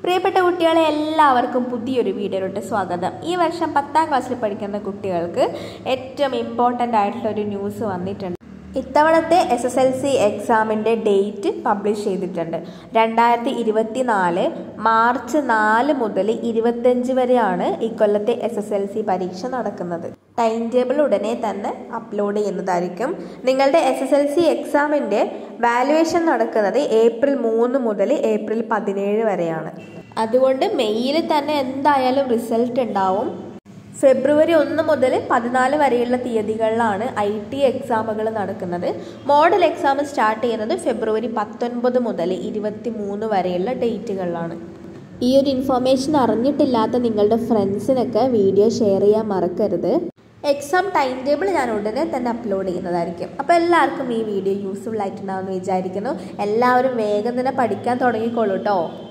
പ്രിയപ്പെട്ട കുട്ടികളെ എല്ലാവർക്കും പുതിയൊരു വീഡിയോയിലോട്ട് സ്വാഗതം ഈ വർഷം പത്താം ക്ലാസ്സിൽ പഠിക്കുന്ന കുട്ടികൾക്ക് ഏറ്റവും ഇമ്പോർട്ടൻ്റ് ആയിട്ടുള്ള ഒരു ന്യൂസ് വന്നിട്ടുണ്ട് ഇത്തവണത്തെ എസ് എസ് എൽ സി എക്സാമിൻ്റെ ഡേറ്റ് പബ്ലിഷ് ചെയ്തിട്ടുണ്ട് രണ്ടായിരത്തി ഇരുപത്തി നാല് മാർച്ച് നാല് മുതൽ ഇരുപത്തഞ്ച് വരെയാണ് ഈ കൊല്ലത്തെ എസ് എസ് എൽ സി പരീക്ഷ നടക്കുന്നത് ടൈം ടേബിൾ ഉടനെ തന്നെ അപ്ലോഡ് ചെയ്യുന്നതായിരിക്കും നിങ്ങളുടെ എസ് എസ് എൽ സി എക്സാമിൻ്റെ വാലുവേഷൻ നടക്കുന്നത് ഏപ്രിൽ മൂന്ന് മുതൽ ഏപ്രിൽ പതിനേഴ് വരെയാണ് അതുകൊണ്ട് മെയ്യിൽ തന്നെ എന്തായാലും റിസൾട്ട് ഉണ്ടാവും ഫെബ്രുവരി ഒന്ന് മുതൽ പതിനാല് വരെയുള്ള തീയതികളിലാണ് ഐ ടി എക്സാമുകൾ നടക്കുന്നത് മോഡൽ എക്സാം സ്റ്റാർട്ട് ചെയ്യുന്നത് ഫെബ്രുവരി പത്തൊൻപത് മുതൽ ഇരുപത്തി മൂന്ന് വരെയുള്ള ഡേറ്റുകളിലാണ് ഈ ഒരു ഇൻഫർമേഷൻ അറിഞ്ഞിട്ടില്ലാത്ത നിങ്ങളുടെ ഫ്രണ്ട്സിനൊക്കെ വീഡിയോ ഷെയർ ചെയ്യാൻ മറക്കരുത് എക്സാം ടൈം ടേബിൾ ഞാൻ ഉടനെ തന്നെ അപ്ലോഡ് ചെയ്യുന്നതായിരിക്കും അപ്പോൾ എല്ലാവർക്കും ഈ വീഡിയോ യൂസ്ഫുൾ ആയിട്ടുണ്ടാവുമെന്ന് വിചാരിക്കുന്നു എല്ലാവരും വേഗം തന്നെ പഠിക്കാൻ തുടങ്ങിക്കോളൂ കേട്ടോ